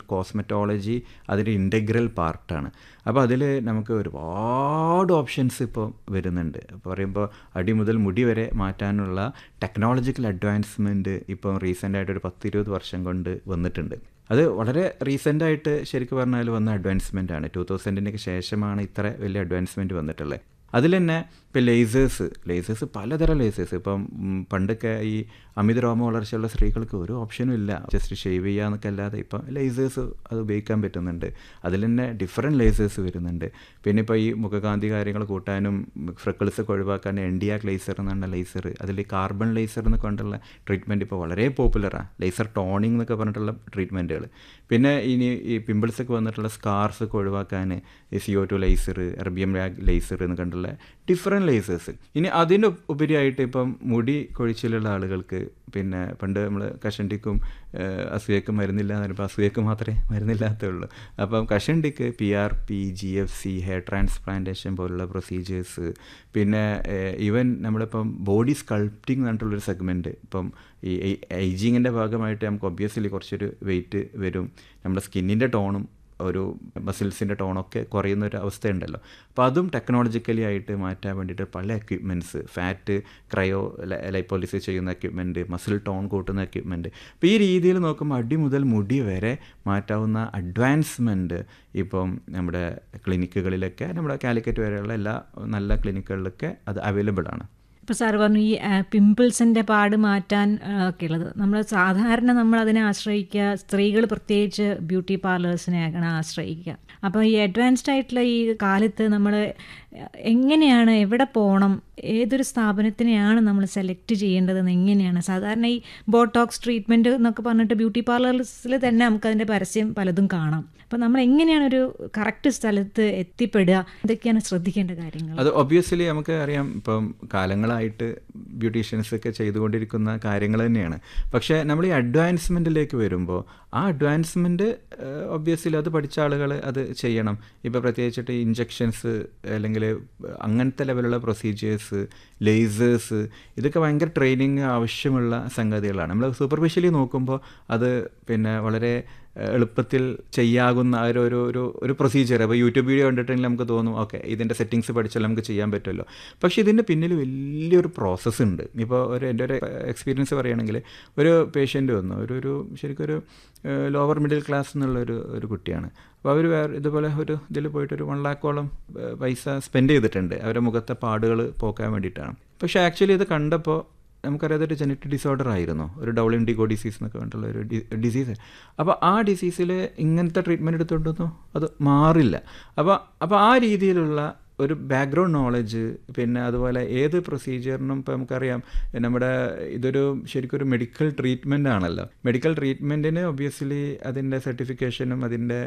Cosmetology അതിൻ്റെ integral പാർട്ടാണ് അപ്പോൾ അതിൽ നമുക്ക് ഒരുപാട് ഓപ്ഷൻസ് ഇപ്പോൾ വരുന്നുണ്ട് അപ്പോൾ പറയുമ്പോൾ അടി മുതൽ മുടി വരെ മാറ്റാനുള്ള ടെക്നോളജിക്കൽ അഡ്വാൻസ്മെൻറ്റ് ഇപ്പം റീസെൻ്റായിട്ട് ഒരു പത്തിരുപത് വർഷം കൊണ്ട് വന്നിട്ടുണ്ട് അത് വളരെ റീസെൻ്റായിട്ട് ശരിക്കും പറഞ്ഞാൽ വന്ന അഡ്വാൻസ്മെൻ്റ് ആണ് ടു തൗസൻഡിനൊക്കെ ശേഷമാണ് ഇത്ര വലിയ അഡ്വാൻസ്മെൻറ്റ് വന്നിട്ടുള്ളത് അതിൽ തന്നെ ഇപ്പോൾ ലേസേഴ്സ് ലേസേഴ്സ് പലതരം ലേസേഴ്സ് ഇപ്പം ഉം, പണ്ടൊക്കെ ഈ അമിത രോമ വളർച്ചയുള്ള സ്ത്രീകൾക്ക് ഒരു ഓപ്ഷനും ഇല്ല ജസ്റ്റ് ഷേവ് ചെയ്യുക എന്നൊക്കെ അല്ലാതെ ഇപ്പം ലേസേഴ്സ് അത് ഉപയോഗിക്കാൻ പറ്റുന്നുണ്ട് അതിൽ തന്നെ ഡിഫറെൻറ്റ് ലേസേഴ്സ് വരുന്നുണ്ട് പിന്നെ ഇപ്പോൾ ഈ മുഖകാന്തി കാര്യങ്ങൾ കൂട്ടാനും ഫ്രക്കിൾസ് ഒക്കെ ഒഴിവാക്കാൻ എൻഡിയാക് ലേസർ എന്നാണ് ലേസർ അതിൽ കാർബൺ ലേസർ എന്നൊക്കെ കൊണ്ടുള്ള ട്രീറ്റ്മെൻറ്റ് ഇപ്പോൾ വളരെ പോപ്പുലറാണ് ലേസർ ടോണിംഗ് എന്നൊക്കെ പറഞ്ഞിട്ടുള്ള ട്രീറ്റ്മെൻറ്റുകൾ പിന്നെ ഇനി ഈ പിമ്പിൾസ് ഒക്കെ വന്നിട്ടുള്ള സ്കാർസ് ഒക്കെ ഒഴിവാക്കാൻ ഈ CO two laser erbium laser എന്ന് കണ്ടുള്ള ഡിഫറെൻറ്റ് ലേസേഴ്സ് ഇനി അതിന് ഉപരിയായിട്ട് ഇപ്പം മുടി കൊഴിച്ചിലുള്ള ആളുകൾക്ക് പിന്നെ പണ്ട് നമ്മൾ കഷണ്ടിക്കും അസൂയക്കും മരുന്നില്ല എന്ന് പറയുമ്പോൾ അസൂയക്ക് മാത്രമേ മരുന്നില്ലാത്തുള്ളൂ അപ്പം കഷണ്ടിക്ക് P R P G F C hair transplantation പോലുള്ള പ്രൊസീജിയേഴ്സ് പിന്നെ ഈവൻ നമ്മളിപ്പം ബോഡി സ്കൾപ്റ്റിംഗ് എന്ന് പറഞ്ഞിട്ടുള്ളൊരു സെഗ്മെൻറ്റ് ഇപ്പം ഈ ഏജിങ്ങിൻ്റെ ഭാഗമായിട്ട് നമുക്ക് ഒബ്വിയസ്ലി കുറച്ചൊരു വെയിറ്റ് വരും നമ്മുടെ സ്കിന്നിൻ്റെ ടോണും ഒരു മസിൽസിൻ്റെ ടോണൊക്കെ കുറയുന്ന ഒരു അവസ്ഥയുണ്ടല്ലോ അപ്പോൾ അതും ടെക്നോളജിക്കലി ആയിട്ട് മാറ്റാൻ വേണ്ടിയിട്ട് പല എക്യുപ്മെൻറ്റ്സ് ഫാറ്റ് ക്രയോ ലൈപ്പോലിസിസ് ചെയ്യുന്ന എക്യുപ്മെൻറ്റ് മസിൽ ടോൺ കൂട്ടുന്ന എക്യുപ്മെൻറ്റ് അപ്പോൾ ഈ രീതിയിൽ നോക്കുമ്പോൾ അടി മുതൽ മുടി വരെ മാറ്റാവുന്ന അഡ്വാൻസ്മെൻറ്റ് ഇപ്പം നമ്മുടെ ക്ലിനിക്കുകളിലൊക്കെ നമ്മുടെ കാലിക്കറ്റ് വരെയുള്ള എല്ലാ നല്ല ക്ലിനിക്കുകളിലൊക്കെ അത് അവൈലബിൾ ആണ് ഇപ്പോൾ സാർ പറഞ്ഞു ഈ പിമ്പിൾസിൻ്റെ പാട് മാറ്റാൻ ആ, ഒക്കെ ഉള്ളത് നമ്മൾ സാധാരണ നമ്മൾ അതിനെ ആശ്രയിക്കുക സ്ത്രീകൾ പ്രത്യേകിച്ച് ബ്യൂട്ടി പാർലേഴ്സിനെയാണ് ആശ്രയിക്കുക അപ്പോൾ ഈ അഡ്വാൻസ്ഡ് ആയിട്ടുള്ള ഈ കാലത്ത് നമ്മൾ എങ്ങനെയാണ് എവിടെ പോകണം ഏതൊരു സ്ഥാപനത്തിനെയാണ് നമ്മൾ സെലക്ട് ചെയ്യേണ്ടതെന്ന് എങ്ങനെയാണ് സാധാരണ ഈ ബോട്ടോക്സ് ട്രീറ്റ്മെൻറ്റ് എന്നൊക്കെ പറഞ്ഞിട്ട് ബ്യൂട്ടി പാർലേഴ്സിൽ തന്നെ നമുക്കതിൻ്റെ പരസ്യം പലതും കാണാം അപ്പോൾ നമ്മൾ എങ്ങനെയാണ് ഒരു കറക്റ്റ് സ്ഥലത്ത് എത്തിപ്പെടുക ഇതൊക്കെയാണ് ശ്രദ്ധിക്കേണ്ട കാര്യങ്ങൾ അത് ഒബ്വിയസ്ലി നമുക്ക് അറിയാം ഇപ്പം കാലങ്ങളായിട്ട് ബ്യൂട്ടീഷ്യൻസ് ഒക്കെ ചെയ്തുകൊണ്ടിരിക്കുന്ന കാര്യങ്ങൾ തന്നെയാണ് പക്ഷേ നമ്മൾ ഈ അഡ്വാൻസ്മെൻറ്റിലേക്ക് വരുമ്പോൾ ആ അഡ്വാൻസ്മെൻറ്റ് ഒബ്വിയസ്ലി അത് പഠിച്ച ആളുകൾ അത് ചെയ്യണം ഇപ്പോൾ പ്രത്യേകിച്ചിട്ട് ഇഞ്ചെക്ഷൻസ് അല്ലെങ്കിൽ അങ്ങനത്തെ ലെവലുള്ള പ്രൊസീജിയേഴ്സ് ലേസേഴ്സ് ഇതൊക്കെ ഭയങ്കര ട്രെയിനിങ് ആവശ്യമുള്ള സംഗതികളാണ് നമ്മൾ സൂപ്പർഫിഷ്യലി നോക്കുമ്പോൾ അത് പിന്നെ വളരെ ഏഹ്, എളുപ്പത്തിൽ ചെയ്യാകുന്ന ആ ഒരു ഒരു ഒരു ഒരു പ്രൊസീജിയർ അപ്പോൾ യൂട്യൂബ് വീഡിയോ കണ്ടിട്ടുണ്ടെങ്കിൽ നമുക്ക് തോന്നും ഓക്കെ ഇതിൻ്റെ സെറ്റിങ്സ് പഠിച്ചാൽ നമുക്ക് ചെയ്യാൻ പറ്റുമല്ലോ പക്ഷേ ഇതിൻ്റെ പിന്നിൽ വലിയൊരു പ്രോസസ്സ് ഉണ്ട് ഇപ്പോൾ ഒരു എൻ്റെ ഒരു എക്സ്പീരിയൻസ് പറയുകയാണെങ്കിൽ ഒരു പേഷ്യൻ്റ് വന്നു ഒരു ഒരു ശരിക്കും ഒരു ലോവർ മിഡിൽ ക്ലാസ് എന്നുള്ള ഒരു ഒരു കുട്ടിയാണ് അപ്പോൾ അവർ വേറെ ഇതുപോലെ ഒരു ഇതിൽ പോയിട്ട് ഒരു വൺ ലാക്കോളം ഏഹ്, പൈസ സ്പെൻഡ് ചെയ്തിട്ടുണ്ട് അവരുടെ മുഖത്തെ പാടുകൾ പോക്കാൻ വേണ്ടിയിട്ടാണ് പക്ഷേ ആക്ച്വലി ഇത് കണ്ടപ്പോൾ നമുക്കറിയാം അതൊരു ജനറ്റിക് ഡിസോർഡർ ആയിരുന്നു ഒരു ഡൗളിൻ ഡിഗോ ഡിസീസ് എന്നൊക്കെ പറഞ്ഞിട്ടുള്ള ഒരു ഡിസീസ് അപ്പോൾ ആ ഡിസീസിൽ ഇങ്ങനത്തെ ട്രീറ്റ്മെൻറ്റ് എടുത്തുകൊണ്ടൊന്നും അത് മാറില്ല അപ്പോൾ അപ്പോൾ ആ രീതിയിലുള്ള ഒരു ബാക്ക്ഗ്രൗണ്ട് നോളജ് പിന്നെ അതുപോലെ ഏത് പ്രൊസീജിയറിനും ഇപ്പോൾ നമുക്കറിയാം നമ്മുടെ ഇതൊരു ശരിക്കും ഒരു മെഡിക്കൽ ട്രീറ്റ്മെൻ്റ് ആണല്ലോ മെഡിക്കൽ ട്രീറ്റ്മെൻറ്റിന് ഒബ്വിയസ്ലി അതിൻ്റെ സർട്ടിഫിക്കേഷനും അതിൻ്റെ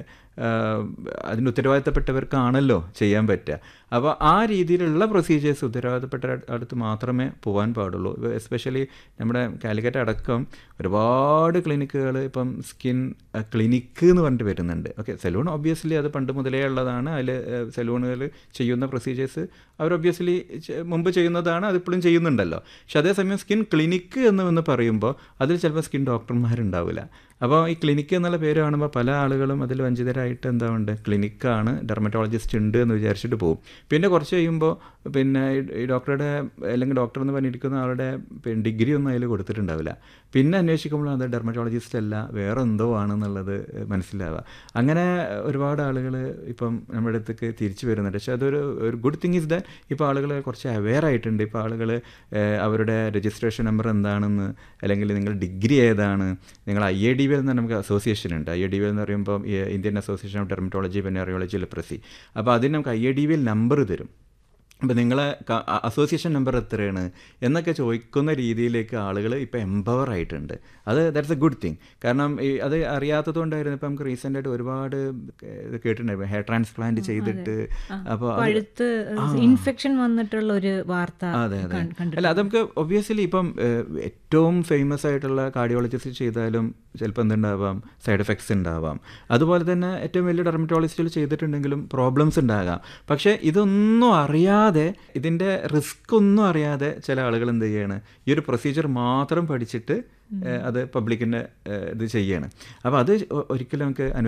അതിൻ്റെ ഉത്തരവാദിത്തപ്പെട്ടവർക്കാണല്ലോ ചെയ്യാൻ പറ്റുക അപ്പോൾ ആ രീതിയിലുള്ള പ്രൊസീജിയേഴ്സ് ഉത്തരവാദിത്തപ്പെട്ട അടുത്ത് മാത്രമേ പോകാൻ പാടുള്ളൂ എസ്പെഷ്യലി നമ്മുടെ കാലിക്കറ്റ് അടക്കം ഒരുപാട് ക്ലിനിക്കുകൾ ഇപ്പം സ്കിൻ ക്ലിനിക്ക് എന്ന് പറഞ്ഞിട്ട് വരുന്നുണ്ട് ഓക്കെ സെലൂൺ ഒബ്വിയസ്ലി അത് പണ്ട് മുതലേ ഉള്ളതാണ് അതിൽ സെലൂണുകൾ ചെയ്യുന്ന പ്രൊസീജിയേഴ്സ് അവർ ഒബ്വിയസ്ലി മുമ്പ് ചെയ്യുന്നതാണ് അതിപ്പോഴും ചെയ്യുന്നുണ്ടല്ലോ പക്ഷെ അതേസമയം സ്കിൻ ക്ലിനിക്ക് എന്ന് എന്ന് പറയുമ്പോൾ അതിൽ ചിലപ്പോൾ സ്കിൻ ഡോക്ടർമാരുണ്ടാവില്ല അപ്പോൾ ഈ ക്ലിനിക്ക് എന്നുള്ള പേര് കാണുമ്പോൾ പല ആളുകളും അതിൽ വഞ്ചിതരായിട്ട് എന്താ ഉണ്ട് ക്ലിനിക്കാണ് ഡെർമറ്റോളജിസ്റ്റ് ഉണ്ട് എന്ന് വിചാരിച്ചിട്ട് പോകും പിന്നെ കുറച്ച് കഴിയുമ്പോൾ പിന്നെ ഈ- ഈ ഡോക്ടറുടെ അല്ലെങ്കിൽ ഡോക്ടർ എന്ന് പറഞ്ഞിരിക്കുന്ന ആളുടെ പിന്നെ ഡിഗ്രി ഒന്നും അതിൽ കൊടുത്തിട്ടുണ്ടാവില്ല പിന്നെ അന്വേഷിക്കുമ്പോൾ അത് ഡെർമറ്റോളജിസ്റ്റ് അല്ല വേറെ എന്തോ ആണെന്നുള്ളത് മനസ്സിലാവുക അങ്ങനെ ഒരുപാട് ആളുകൾ ഇപ്പം നമ്മുടെ അടുത്തേക്ക് തിരിച്ചു വരുന്നുണ്ട് പക്ഷേ അതൊരു ഒരു ഗുഡ് തിങ് ഇസ് ദാറ്റ് ഇപ്പോൾ ആളുകൾ കുറച്ച് അവെയർ ആയിട്ടുണ്ട് ഇപ്പോൾ ആളുകൾ അവരുടെ രജിസ്ട്രേഷൻ നമ്പർ എന്താണെന്ന് അല്ലെങ്കിൽ നിങ്ങൾ ഡിഗ്രി ഏതാണ് നിങ്ങൾ ഐ എ ഡി വി എന്ന് നമുക്ക് അസോസിയേഷൻ ഉണ്ട് ഐ എ ഡി വി എന്ന് പറയുമ്പോൾ ഈ Indian association of dermatology venereology leprosy അപ്പോൾ അതിന് നമുക്ക് ഐ എ ഡി വിയിൽ നമ്പർ തരും അപ്പോൾ നിങ്ങളെ ക- അ- അസോസിയേഷൻ നമ്പർ എത്രയാണ് എന്നൊക്കെ ചോദിക്കുന്ന രീതിയിലേക്ക് ആളുകൾ ഇപ്പോൾ എംപവർ ആയിട്ടുണ്ട് അത് ദാറ്റ്സ് എ ഗുഡ് തിങ് കാരണം ഈ അത് അറിയാത്തത് കൊണ്ടായിരുന്നു ഇപ്പം നമുക്ക് റീസെൻ്റ് ആയിട്ട് ഒരുപാട് ഇത് കേട്ടിട്ടുണ്ടായിരുന്നു ഹെയർ ട്രാൻസ്പ്ലാന്റ് ചെയ്തിട്ട് അപ്പോൾ അത് പഴുത്ത് ഇൻഫെക്ഷൻ വന്നിട്ടുള്ള ഒരു വാർത്ത അതെ അതെ കൺ- കണ്ടിട്ടുണ്ട്. അല്ല അത് നമുക്ക് ഒബ്വിയസ്ലി ഇപ്പം ഏഹ്, ഏറ്റവും ഫേമസ് ആയിട്ടുള്ള കാർഡിയോളജിസ്റ്റ് ചെയ്താലും ചിലപ്പോൾ എന്തുണ്ടാവാം സൈഡ് എഫക്ട്സ് ഉണ്ടാവാം അതുപോലെ തന്നെ ഏറ്റവും വലിയ ഡെർമറ്റോളജിസ്റ്റുകൾ ചെയ്തിട്ടുണ്ടെങ്കിലും പ്രോബ്ലംസ് ഉണ്ടാകാം പക്ഷേ ഇതൊന്നും അറിയാതെ ഇതിൻ്റെ റിസ്ക് ഒന്നും അറിയാതെ ചില ആളുകൾ എന്ത് ചെയ്യാണ് ഈ ഒരു പ്രൊസീജിയർ മാത്രം പഠിച്ചിട്ട് ഏഹ്, അത് പബ്ലിക്കിൻ്റെ ഇത് ചെയ്യാണ് അപ്പോൾ അത് ഒ- ഒരിക്കലും നമുക്ക് അനു